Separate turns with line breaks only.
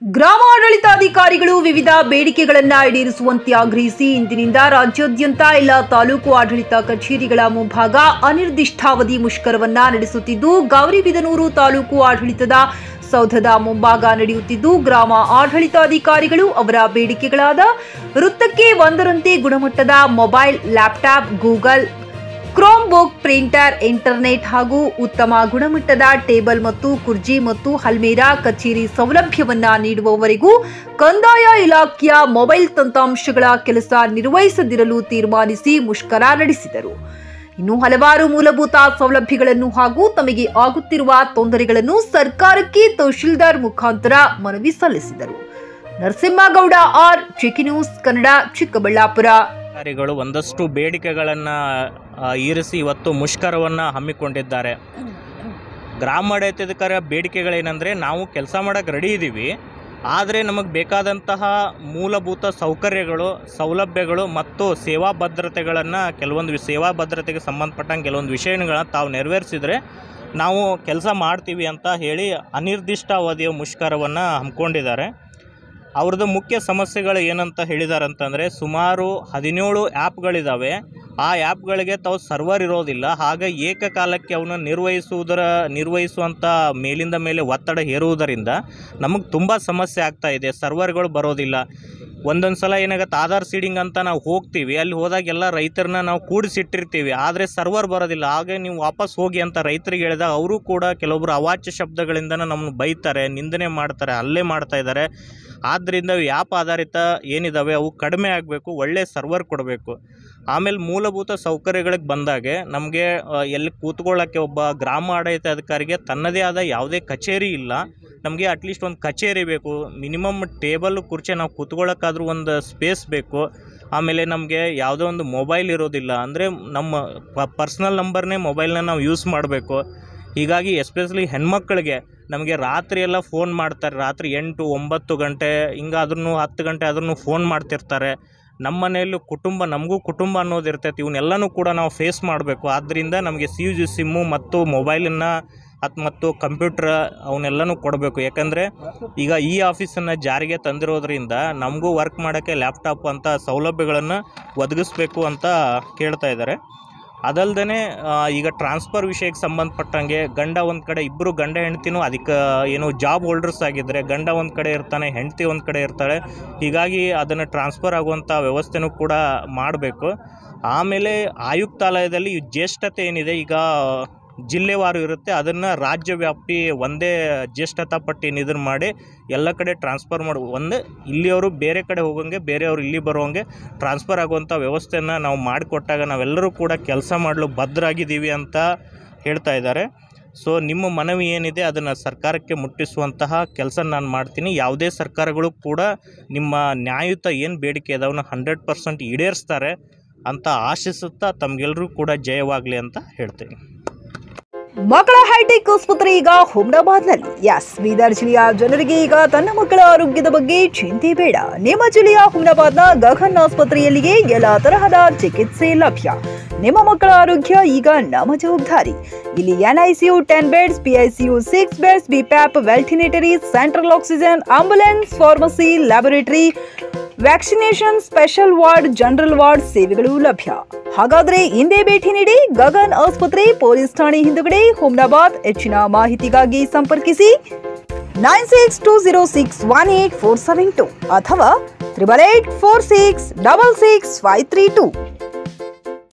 ಗ್ರಾಮಾಡಳಿತಾಧಿಕಾರಿಗಳು ವಿವಿಧ ಬೇಡಿಕೆಗಳನ್ನ ಈಡೇರಿಸುವಂತೆ ಆಗ್ರಹಿಸಿ ಇಂದಿನಿಂದ ರಾಜ್ಯಾದ್ಯಂತ ಎಲ್ಲ ತಾಲೂಕು ಆಡಳಿತ ಕಚೇರಿಗಳ ಮುಂಭಾಗ ಅನಿರ್ದಿಷ್ಟಾವಧಿ ಮುಷ್ಕರವನ್ನ ನಡೆಸುತ್ತಿದ್ದು ಗೌರಿಬಿದನೂರು ತಾಲೂಕು ಆಡಳಿತದ ಸೌಧದ ಮುಂಭಾಗ ನಡೆಯುತ್ತಿದ್ದು ಗ್ರಾಮ ಆಡಳಿತಾಧಿಕಾರಿಗಳು ಅವರ ಬೇಡಿಕೆಗಳಾದ ವೃತ್ತಕ್ಕೆ ಒಂದರಂತೆ ಗುಣಮಟ್ಟದ mobile laptop Google Chromebook printer internet ಹಾಗೂ ಉತ್ತಮ ಗುಣಮಟ್ಟದ ಟೇಬಲ್ ಮತ್ತು ಕುರ್ಜಿ ಮತ್ತು ಹಲ್ಮೇರಾ ಕಚೇರಿ ಸೌಲಭ್ಯವನ್ನ ನೀಡುವವರೆಗೂ ಕಂದಾಯ ಇಲಾಖೆಯ ಮೊಬೈಲ್ ತಂತ್ರಾಂಶಗಳ ಕೆಲಸ ನಿರ್ವಹಿಸದಿರಲು ತೀರ್ಮಾನಿಸಿ ಮುಷ್ಕರ ನಡೆಸಿದರು ಇನ್ನು ಹಲವಾರು ಮೂಲಭೂತ ಸೌಲಭ್ಯಗಳನ್ನು ಹಾಗೂ ತಮಗೆ ಆಗುತ್ತಿರುವ ತೊಂದರೆಗಳನ್ನು ಸರ್ಕಾರಕ್ಕೆ ತಹಶೀಲ್ದಾರ್ ಮುಖಾಂತರ ಮನವಿ ಸಲ್ಲಿಸಿದರು ನರಸಿಂಹಗೌಡ ಆರ್ ಚಿಕ್ಕಿ ನ್ಯೂಸ್ ಕನ್ನಡ ಚಿಕ್ಕಬಳ್ಳಾಪುರ
ಅಧಿಕಾರಿಗಳು ಒಂದಷ್ಟು ಬೇಡಿಕೆಗಳನ್ನು ಇರಿಸಿ ಇವತ್ತು ಮುಷ್ಕರವನ್ನು ಹಮ್ಮಿಕೊಂಡಿದ್ದಾರೆ ಗ್ರಾಮಾಡಳಿತಾಧಿಕಾರಿ ಬೇಡಿಕೆಗಳೇನೆಂದರೆ ನಾವು ಕೆಲಸ ಮಾಡೋಕ್ಕೆ ರೆಡಿ ಇದ್ದೀವಿ ಆದರೆ ನಮಗೆ ಬೇಕಾದಂತಹ ಮೂಲಭೂತ ಸೌಕರ್ಯಗಳು ಸೌಲಭ್ಯಗಳು ಮತ್ತು ಸೇವಾ ಭದ್ರತೆಗಳನ್ನು ಕೆಲವೊಂದು ವಿ- ಸೇವಾ ಭದ್ರತೆಗೆ ಸಂಬಂಧಪಟ್ಟಂಗೆ ಕೆಲವೊಂದು ವಿಷಯಗಳನ್ನ ತಾವು ನೆರವೇರಿಸಿದರೆ ನಾವು ಕೆಲಸ ಮಾಡ್ತೀವಿ ಅಂತ ಹೇಳಿ ಅನಿರ್ದಿಷ್ಟ ಅವಧಿಯ ಮುಷ್ಕರವನ್ನು ಹಮ್ಮಿಕೊಂಡಿದ್ದಾರೆ ಅವ್ರದ್ದು ಮುಖ್ಯ ಸಮಸ್ಯೆಗಳು ಏನಂತ ಹೇಳಿದ್ದಾರೆ ಅಂತಂದರೆ ಸುಮಾರು ಹದಿನೇಳು ಆ್ಯಪ್ಗಳಿದ್ದಾವೆ ಆ ಆ್ಯಪ್ಗಳಿಗೆ ತಾವು ಸರ್ವರ್ ಇರೋದಿಲ್ಲ ಹಾಗೆ ಏಕಕಾಲಕ್ಕೆ ಅವನ್ನ ನಿರ್ವಹಿಸುವುದರ ನಿರ್ವಹಿಸುವಂಥ ಮೇಲಿಂದ ಮೇಲೆ ಒತ್ತಡ ಹೇರುವುದರಿಂದ ನಮಗೆ ತುಂಬ ಸಮಸ್ಯೆ ಆಗ್ತಾ ಇದೆ ಸರ್ವರ್ಗಳು ಬರೋದಿಲ್ಲ ಒಂದೊಂದು ಸಲ ಏನಾಗತ್ತೆ ಆಧಾರ್ ಸೀಡಿಂಗ್ ಅಂತ ನಾವು ಹೋಗ್ತೀವಿ ಅಲ್ಲಿ ಹೋದಾಗೆಲ್ಲ ರೈತರನ್ನ ನಾವು ಕೂಡಿಸಿಟ್ಟಿರ್ತೀವಿ ಆದರೆ ಸರ್ವರ್ ಬರೋದಿಲ್ಲ ಹಾಗೆ ನೀವು ವಾಪಸ್ ಹೋಗಿ ಅಂತ ರೈತರಿಗೆ ಹೇಳಿದಾಗ ಅವರು ಕೂಡ ಕೆಲವೊಬ್ಬರು ಅವಾಚ್ಯ ಶಬ್ದಗಳಿಂದನೇ ನಮ್ಮನ್ನು ಬೈತಾರೆ ನಿಂದನೆ ಮಾಡ್ತಾರೆ ಹಲ್ಲೆ ಮಾಡ್ತಾ ಇದ್ದಾರೆ ಆದ್ದರಿಂದ ಆ್ಯಪ್ ಆಧಾರಿತ ಏನಿದ್ದಾವೆ ಅವು ಕಡಿಮೆ ಆಗಬೇಕು ಒಳ್ಳೆ ಸರ್ವರ್ ಕೊಡಬೇಕು ಆಮೇಲೆ ಮೂಲಭೂತ ಸೌಕರ್ಯಗಳಿಗೆ ಬಂದಾಗೆ ನಮಗೆ ಎಲ್ಲಿ ಕೂತ್ಕೊಳ್ಳೋಕ್ಕೆ ಒಬ್ಬ ಗ್ರಾಮ ಆಡಳಿತಾಧಿಕಾರಿಗೆ ತನ್ನದೇ ಆದ ಯಾವುದೇ ಕಚೇರಿ ಇಲ್ಲ ನಮಗೆ ಅಟ್ಲೀಸ್ಟ್ ಒಂದು ಕಚೇರಿ ಬೇಕು ಮಿನಿಮಮ್ ಟೇಬಲ್ ಕುರ್ಚಿ ನಾವು ಕೂತ್ಕೊಳ್ಳೋಕ್ಕಾದ್ರೂ ಒಂದು ಸ್ಪೇಸ್ ಬೇಕು ಆಮೇಲೆ ನಮಗೆ ಯಾವುದೋ ಒಂದು ಮೊಬೈಲ್ ಇರೋದಿಲ್ಲ ಅಂದರೆ ನಮ್ಮ ಪರ್ಸ್ನಲ್ ನಂಬರ್ನೇ ಮೊಬೈಲ್ನ ನಾವು ಯೂಸ್ ಮಾಡಬೇಕು ಹೀಗಾಗಿ ಎಸ್ಪೆಷಲಿ ಹೆಣ್ಮಕ್ಳಿಗೆ ನಮಗೆ ರಾತ್ರಿ ಎಲ್ಲ ಫೋನ್ ಮಾಡ್ತಾರೆ ರಾತ್ರಿ ಎಂಟು ಒಂಬತ್ತು ಗಂಟೆ ಹಿಂಗಾದ್ರೂ ಹತ್ತು ಗಂಟೆ ಆದ್ರೂ ಫೋನ್ ಮಾಡ್ತಿರ್ತಾರೆ ನಮ್ಮ ಮನೆಯಲ್ಲೂ ಕುಟುಂಬ ನಮಗೂ ಕುಟುಂಬ ಅನ್ನೋದು ಇರ್ತೈತಿ ಇವನ್ನೆಲ್ಲನೂ ಕೂಡ ನಾವು ಫೇಸ್ ಮಾಡಬೇಕು ಆದ್ದರಿಂದ ನಮಗೆ ಸಿ ಯು ಜಿ ಸಿಮ್ಮು ಮತ್ತು ಮೊಬೈಲನ್ನು ಅತ್ ಮತ್ತು ಕಂಪ್ಯೂಟ್ರ್ ಅವನ್ನೆಲ್ಲನೂ ಕೊಡಬೇಕು ಯಾಕಂದರೆ ಈಗ ಈ ಆಫೀಸನ್ನು ಜಾರಿಗೆ ತಂದಿರೋದ್ರಿಂದ ನಮಗೂ ವರ್ಕ್ ಮಾಡೋಕ್ಕೆ ಲ್ಯಾಪ್ಟಾಪ್ ಅಂತ ಸೌಲಭ್ಯಗಳನ್ನು ಒದಗಿಸ್ಬೇಕು ಅಂತ ಕೇಳ್ತಾ ಇದ್ದಾರೆ ಅದಲ್ದೇ ಈಗ ಟ್ರಾನ್ಸ್ಫರ್ ವಿಷಯಕ್ಕೆ ಸಂಬಂಧಪಟ್ಟಂಗೆ ಗಂಡ ಒಂದು ಕಡೆ ಇಬ್ಬರು ಗಂಡ ಹೆಂಡ್ತಿನೂ ಅದಕ್ಕೆ ಏನು ಜಾಬ್ ಹೋಲ್ಡರ್ಸ್ ಆಗಿದ್ದರೆ ಗಂಡ ಒಂದು ಕಡೆ ಇರ್ತಾನೆ ಹೆಂಡತಿ ಒಂದು ಕಡೆ ಇರ್ತಾಳೆ ಹೀಗಾಗಿ ಅದನ್ನು ಟ್ರಾನ್ಸ್ಫರ್ ಆಗುವಂಥ ವ್ಯವಸ್ಥೆನೂ ಕೂಡ ಮಾಡಬೇಕು ಆಮೇಲೆ ಆಯುಕ್ತಾಲಯದಲ್ಲಿ ಈ ಜ್ಯೇಷ್ಠತೆ ಏನಿದೆ ಈಗ ಜಿಲ್ಲೆವಾರು ಇರುತ್ತೆ ಅದನ್ನು ರಾಜ್ಯವ್ಯಾಪಿ ಒಂದೇ ಜ್ಯೇಷ್ಠತಾ ಪಟ್ಟಿ ಇದನ್ನು ಮಾಡಿ ಎಲ್ಲ ಕಡೆ ಟ್ರಾನ್ಸ್ಫರ್ ಮಾಡಿ ಒಂದು ಇಲ್ಲಿಯವರು ಬೇರೆ ಕಡೆ ಹೋಗೋಂಗೆ ಬೇರೆಯವರು ಇಲ್ಲಿ ಬರೋಂಗೆ ಟ್ರಾನ್ಸ್ಫರ್ ಆಗುವಂಥ ವ್ಯವಸ್ಥೆಯನ್ನು ನಾವು ಮಾಡಿಕೊಟ್ಟಾಗ ನಾವೆಲ್ಲರೂ ಕೂಡ ಕೆಲಸ ಮಾಡಲು ಭದ್ರಾಗಿದ್ದೀವಿ ಅಂತ ಹೇಳ್ತಾ ಇದ್ದಾರೆ ಸೊ ನಿಮ್ಮ ಮನವಿ ಏನಿದೆ ಅದನ್ನು ಸರ್ಕಾರಕ್ಕೆ ಮುಟ್ಟಿಸುವಂತಹ ಕೆಲಸ ನಾನು ಮಾಡ್ತೀನಿ ಯಾವುದೇ ಸರ್ಕಾರಗಳು ಕೂಡ ನಿಮ್ಮ ನ್ಯಾಯಯುತ ಏನು ಬೇಡಿಕೆ ಇದಾವನ್ನ ಹಂಡ್ರೆಡ್ ಪರ್ಸೆಂಟ್ ಈಡೇರಿಸ್ತಾರೆ ಅಂತ ಆಶಿಸುತ್ತಾ ತಮಗೆಲ್ಲರೂ ಕೂಡ ಜಯವಾಗಲಿ ಅಂತ ಹೇಳ್ತೀನಿ
ಮಕ್ಕಳ ಹೈಟೆಕ್ ಆಸ್ಪತ್ರೆ ಈಗ ಹುಮ್ನಾಬಾದ್ನಲ್ಲಿ ಎಸ್ ಬೀದರ್ ಜಿಲ್ಲೆಯ ಜನರಿಗೆ ಈಗ ತನ್ನ ಮಕ್ಕಳ ಆರೋಗ್ಯದ ಬಗ್ಗೆ ಚಿಂತೆ ಬೇಡ ನಿಮ್ಮ ಜಿಲ್ಲೆಯ ಹುಮ್ನಾಬಾದ್ನ ಗಗನ್ ಆಸ್ಪತ್ರೆಯಲ್ಲಿಯೇ ಎಲ್ಲ ತರಹದ ಚಿಕಿತ್ಸೆ ಲಭ್ಯ ನಿಮ್ಮ ಮಕ್ಕಳ ಆರೋಗ್ಯ ಈಗ ನಮ್ಮ ಜವಾಬ್ದಾರಿ ಇಲ್ಲಿ NICU ten beds PICU six beds BiPAP ventilator central oxygen ambulance pharmacy laboratory vaccination special ward general ward ಸೇವೆಗಳು ಲಭ್ಯ ಹಾಗಾದ್ರೆ ಹಿಂದೆ ಭೇಟಿ ನೀಡಿ ಗಗನ್ ಆಸ್ಪತ್ರೆ ಪೊಲೀಸ್ ಠಾಣೆ ಹಿಂದುಗಡೆ ಹುಮ್ನಾಬಾದ್ ಹೆಚ್ಚಿನ ಮಾಹಿತಿಗಾಗಿ ಸಂಪರ್ಕಿಸಿ nine six two zero six one eight four seven two ಅಥವಾ triple eight four six double six five three two